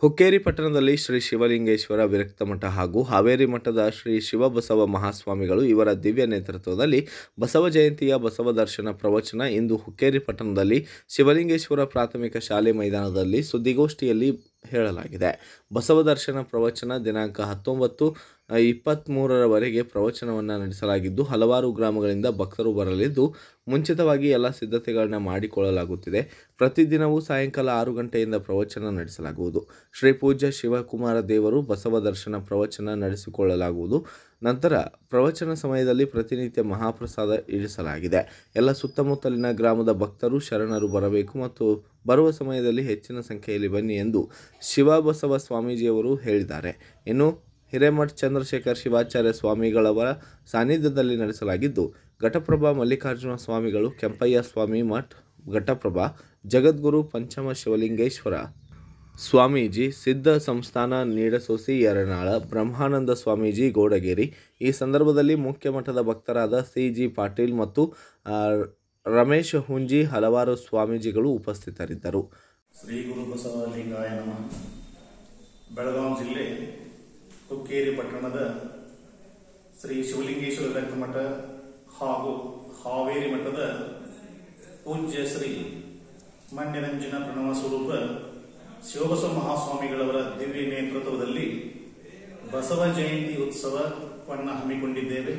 ಹುಕ್ಕೇರಿ ಪಟ್ಟಣದಲ್ಲಿ ಶ್ರೀ ಶಿವಲಿಂಗೇಶ್ವರ ವಿರಕ್ತ ಮಠ ಹಾಗೂ ಹಾವೇರಿ ಮಠದ ಶ್ರೀ ಶಿವಬಸವ ಮಹಾಸ್ವಾಮಿಗಳು ಇವರ ದಿವ್ಯ ನೇತೃತ್ವದಲ್ಲಿ ಬಸವ ಜಯಂತಿಯ ಬಸವ ದರ್ಶನ ಪ್ರವಚನ ಇಂದು ಹುಕ್ಕೇರಿ ಪಟ್ಟಣದಲ್ಲಿ ಶಿವಲಿಂಗೇಶ್ವರ ಪ್ರಾಥಮಿಕ ಶಾಲೆ ಮೈದಾನದಲ್ಲಿ ಸುದ್ದಿಗೋಷ್ಠಿಯಲ್ಲಿ ಹೇಳಲಾಗಿದೆ ಬಸವ ದರ್ಶನ ಪ್ರವಚನ ದಿನಾಂಕ ಹತ್ತೊಂಬತ್ತು ಇಪ್ಪತ್ತ್ಮೂರರವರೆಗೆ ಪ್ರವಚನವನ್ನು ನಡೆಸಲಾಗಿದ್ದು ಹಲವಾರು ಗ್ರಾಮಗಳಿಂದ ಭಕ್ತರು ಬರಲಿದ್ದು ಮುಂಚಿತವಾಗಿ ಎಲ್ಲ ಸಿದ್ಧತೆಗಳನ್ನ ಮಾಡಿಕೊಳ್ಳಲಾಗುತ್ತಿದೆ ಪ್ರತಿದಿನವೂ ಸಾಯಂಕಾಲ ಆರು ಗಂಟೆಯಿಂದ ಪ್ರವಚನ ನಡೆಸಲಾಗುವುದು ಶ್ರೀ ಪೂಜ್ಯ ಶಿವಕುಮಾರ ದೇವರು ಬಸವ ದರ್ಶನ ಪ್ರವಚನ ನಡೆಸಿಕೊಳ್ಳಲಾಗುವುದು ನಂತರ ಪ್ರವಚನ ಸಮಯದಲ್ಲಿ ಪ್ರತಿನಿತ್ಯ ಮಹಾಪ್ರಸಾದ ಇರಿಸಲಾಗಿದೆ ಎಲ್ಲ ಸುತ್ತಮುತ್ತಲಿನ ಗ್ರಾಮದ ಭಕ್ತರು ಶರಣರು ಬರಬೇಕು ಮತ್ತು ಬರುವ ಸಮಯದಲ್ಲಿ ಹೆಚ್ಚಿನ ಸಂಖ್ಯೆಯಲ್ಲಿ ಬನ್ನಿ ಎಂದು ಶಿವಬಸವ ಸ್ವಾಮೀಜಿಯವರು ಹೇಳಿದ್ದಾರೆ ಇನ್ನು ಹಿರೇಮಠ್ ಚಂದ್ರಶೇಖರ್ ಶಿವಾಚಾರ್ಯ ಸ್ವಾಮಿಗಳವರ ಸಾನ್ನಿಧ್ಯದಲ್ಲಿ ನಡೆಸಲಾಗಿದ್ದು ಘಟಪ್ರಭಾ ಮಲ್ಲಿಕಾರ್ಜುನ ಸ್ವಾಮಿಗಳು ಕೆಂಪಯ್ಯ ಸ್ವಾಮಿ ಮಠ್ ಘಟಪ್ರಭಾ ಜಗದ್ಗುರು ಪಂಚಮ ಶಿವಲಿಂಗೇಶ್ವರ ಸ್ವಾಮೀಜಿ ಸಿದ್ಧ ಸಂಸ್ಥಾನ ನೀಡಸೋಸಿ ಯರನಾಳ ಬ್ರಹ್ಮಾನಂದ ಸ್ವಾಮೀಜಿ ಗೋಡಗೇರಿ ಈ ಸಂದರ್ಭದಲ್ಲಿ ಮುಖ್ಯ ಮಠದ ಭಕ್ತರಾದ ಸಿ ಜಿ ಪಾಟೀಲ್ ಮತ್ತು ಆ, ರಮೇಶ್ ಹುಂಜಿ ಹಲವಾರು ಸ್ವಾಮೀಜಿಗಳು ಉಪಸ್ಥಿತರಿದ್ದರು ಶ್ರೀ ಗುರು ಬಸವಲಿಂಗಾಯ ನಮಃ ಬೆಳಗಾವಿ ಜಿಲ್ಲೆ ಹುಕ್ಕೇರಿ ಪಟ್ಟಣದ ಶ್ರೀ ಶಿವಲಿಂಗೇಶ್ವರ ರಕ್ತ ಮಠ ಹಾಗೂ ಹಾವೇರಿ ಮಠದ ಪೂಜ್ಯ ಶ್ರೀ ಮನ್ಯರಂಜನ ಪ್ರಣವ ಸ್ವರೂಪ ಶಿವಬಸವ ಮಹಾಸ್ವಾಮಿಗಳವರ ದಿವ್ಯ ನೇತೃತ್ವದಲ್ಲಿ ಬಸವ ಜಯಂತಿ ಉತ್ಸವವನ್ನು ಹಮ್ಮಿಕೊಂಡಿದ್ದೇವೆ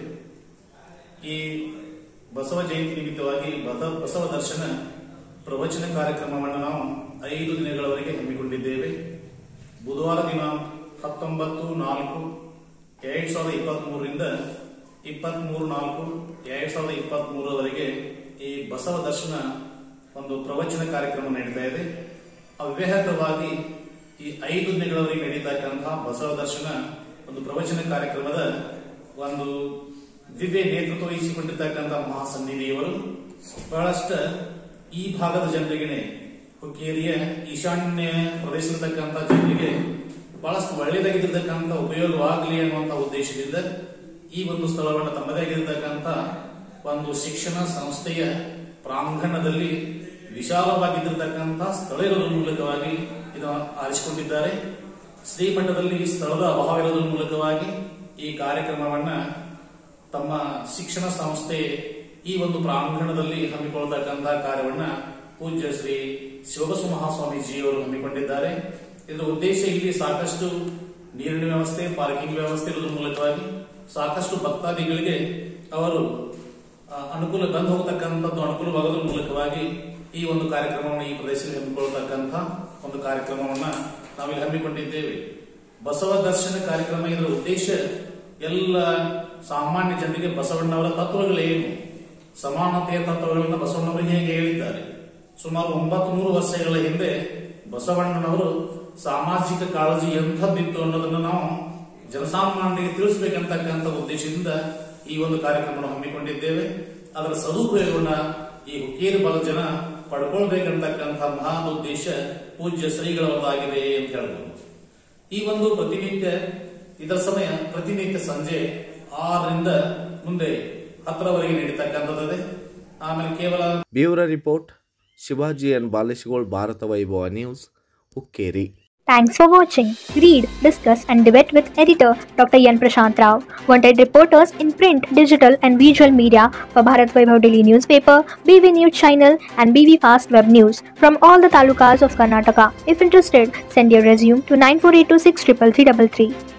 ಈ ಬಸವ ಜಯಂತಿ ನಿಮಿತ್ತವಾಗಿ ಬಸ- ಬಸವ ದರ್ಶನ ಪ್ರವಚನ ಕಾರ್ಯಕ್ರಮವನ್ನು ನಾವು ಐದು ದಿನಗಳವರೆಗೆ ಹಮ್ಮಿಕೊಂಡಿದ್ದೇವೆ ಬುಧವಾರ ದಿನ ಹತ್ತೊಂಬತ್ತು ನಾಲ್ಕು ಎರಡ್ ಸಾವಿರದ ಇಪ್ಪತ್ತ್ ಮೂರರಿಂದ ಇಪ್ಪತ್ಮೂರು ನಾಲ್ಕು ಎರಡ್ ಸಾವಿರದ ಇಪ್ಪತ್ತ್ ಮೂರರವರೆಗೆ ಈ ಬಸವ ದರ್ಶನ ಒಂದು ಪ್ರವಚನ ಕಾರ್ಯಕ್ರಮ ನಡೀತಾ ಇದೆ ಅವ್ಯಾಹತವಾಗಿ ಈ ಐದು ದಿನಗಳವರೆಗೆ ನಡೀತಕ್ಕಂತಹ ಬಸವ ದರ್ಶನ ಒಂದು ಪ್ರವಚನ ಕಾರ್ಯಕ್ರಮದ ಒಂದು ದಿವ್ಯ ನೇತೃತ್ವ ವಹಿಸಿಕೊಂಡಿರ್ತಕ್ಕಂಥ ಮಹಾಸನ್ನಿಧಿಯವರು ಬಹಳಷ್ಟು ಈ ಭಾಗದ ಜನರಿಗೆ ಹುಕ್ಕೇರಿಯ ಈಶಾನ್ಯ ಪ್ರದೇಶದಲ್ಲಿರ್ತಕ್ಕಂಥ ಜನರಿಗೆ ಬಹಳಷ್ಟು ಒಳ್ಳೆಯದಾಗಿರ್ತಕ್ಕಂಥ ಉಪಯೋಗವಾಗಲಿ ಅನ್ನುವಂಥ ಉದ್ದೇಶದಿಂದ ಈ ಒಂದು ಸ್ಥಳವನ್ನು ತಮ್ಮದೇ ಆಗಿರತಕ್ಕಂಥ ಒಂದು ಶಿಕ್ಷಣ ಸಂಸ್ಥೆಯ ಪ್ರಾಂಗಣದಲ್ಲಿ ವಿಶಾಲವಾಗಿದ್ದಿರತಕ್ಕಂಥ ಸ್ಥಳ ಇರೋದ್ರ ಮೂಲಕವಾಗಿ ಇದನ್ನು ಆರಿಸಿಕೊಂಡಿದ್ದಾರೆ ಶ್ರೀಮಠದಲ್ಲಿ ಸ್ಥಳದ ಅಭಾವ ಇರೋದ್ರ ಮೂಲಕವಾಗಿ ಈ ಕಾರ್ಯಕ್ರಮವನ್ನ ತಮ್ಮ ಶಿಕ್ಷಣ ಸಂಸ್ಥೆ ಈ ಒಂದು ಪ್ರಾಂಗಣದಲ್ಲಿ ಹಮ್ಮಿಕೊಳ್ಳತಕ್ಕಂತಹ ಕಾರ್ಯವನ್ನ ಪೂಜ್ಯ ಶ್ರೀ ಶಿವಬಸವ ಮಹಾಸ್ವಾಮೀಜಿಯವರು ಹಮ್ಮಿಕೊಂಡಿದ್ದಾರೆ ಇದರ ಉದ್ದೇಶ ಇಲ್ಲಿ ಸಾಕಷ್ಟು ನೀರಿನ ವ್ಯವಸ್ಥೆ ಪಾರ್ಕಿಂಗ್ ವ್ಯವಸ್ಥೆ ಇರೋದ್ರ ಮೂಲಕವಾಗಿ ಸಾಕಷ್ಟು ಭಕ್ತಾದಿಗಳಿಗೆ ಅವರು ಆ, ಅನುಕೂಲ ಬಂದು ಹೋಗತಕ್ಕಂಥದ್ದು ಅನುಕೂಲವಾಗೋದ್ರ ಮೂಲಕವಾಗಿ ಈ ಒಂದು ಕಾರ್ಯಕ್ರಮವನ್ನು ಈ ಪ್ರದೇಶದಲ್ಲಿ ಹಮ್ಮಿಕೊಳ್ಳತಕ್ಕಂಥ ಒಂದು ಕಾರ್ಯಕ್ರಮವನ್ನ ನಾವಿಲ್ಲಿ ಹಮ್ಮಿಕೊಂಡಿದ್ದೇವೆ ಬಸವ ದರ್ಶನ ಕಾರ್ಯಕ್ರಮ ಇದರ ಉದ್ದೇಶ ಎಲ್ಲ ಸಾಮಾನ್ಯ ಜನರಿಗೆ ಬಸವಣ್ಣವರ ತತ್ವಗಳೇನು ಸಮಾನತೆಯ ತತ್ವಗಳನ್ನು ಬಸವಣ್ಣವರು ಹೇಗೆ ಹೇಳಿದ್ದಾರೆ ಸುಮಾರು ಒಂಬತ್ತು ನೂರು ವರ್ಷಗಳ ಹಿಂದೆ ಬಸವಣ್ಣನವರು ಸಾಮಾಜಿಕ ಕಾಳಜಿ ಎಂಥದ್ದಿತ್ತು ಅನ್ನೋದನ್ನು ನಾವು ಜನಸಾಮಾನ್ಯರಿಗೆ ತಿಳಿಸಬೇಕಂತಕ್ಕಂಥ ಉದ್ದೇಶದಿಂದ ಈ ಒಂದು ಕಾರ್ಯಕ್ರಮವನ್ನು ಹಮ್ಮಿಕೊಂಡಿದ್ದೇವೆ ಅದರ ಸದುಪಯೋಗವನ್ನ ಈ ಹುಕ್ಕೇರಿ ಭಾಗದ ಜನ ಪಡ್ಕೊಳ್ಬೇಕಂತಕ್ಕಂಥ ಮಹಾನ್ ಉದ್ದೇಶ ಪೂಜ್ಯ ಶ್ರೀಗಳದ್ದಾಗಿದೆ ಅಂತ ಹೇಳ್ಬೋದು ಈ ಒಂದು ಪ್ರತಿನಿತ್ಯ ಇದರ ಸಮಯ ಪ್ರತಿನಿತ್ಯ ಸಂಜೆ ಆರರಿಂದ ಮುಂದೆ ಹತ್ತರವರೆಗೆ ನಡೀತಕ್ಕಂಥದ್ದಿದೆ ಆಮೇಲೆ ಕೇವಲ ಬ್ಯೂರೋ ರಿಪೋರ್ಟ್ ಶಿವಾಜಿ ಅಂಡ್ ಬಾಲೇಶ್ಗೋಳ್ Bharata Vaibhava news Hukkeri Thanks for watching. Read, discuss, and debate with editor Dr. Yan Prashant Rao. Wanted reporters in print, digital, and visual media for Bharat Vaibhav Daily newspaper, BV News channel, and BV Fast Web News from all the talukas of Karnataka. If interested, send your resume to 9482633333.